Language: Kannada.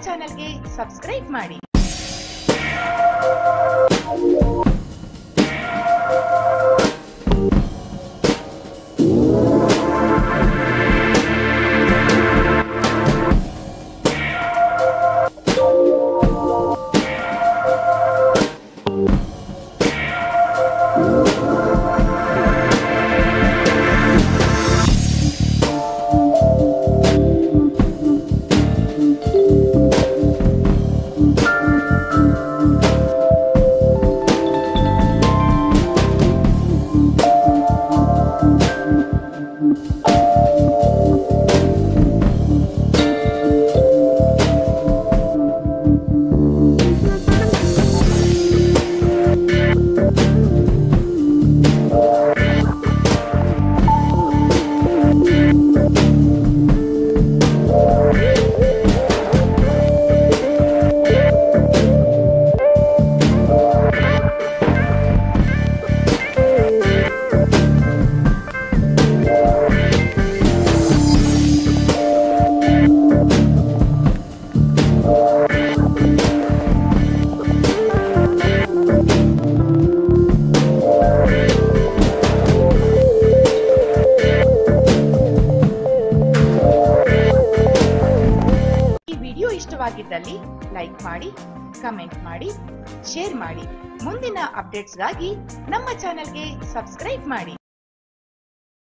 ಚಾನೆಲ್ಗೆ ಸಬ್ಸ್ಕ್ರೈಬ್ ಮಾಡಿ ಈ ವಿಡಿಯೋ ಇಷ್ಟವಾಗಿದ್ದಲ್ಲಿ ಲೈಕ್ ಮಾಡಿ ಕಮೆಂಟ್ ಮಾಡಿ ಶೇರ್ ಮಾಡಿ ಮುಂದಿನ ಅಪ್ಡೇಟ್ಸ್ಗಾಗಿ ನಮ್ಮ ಚಾನೆಲ್ಗೆ ಸಬ್ಸ್ಕ್ರೈಬ್ ಮಾಡಿ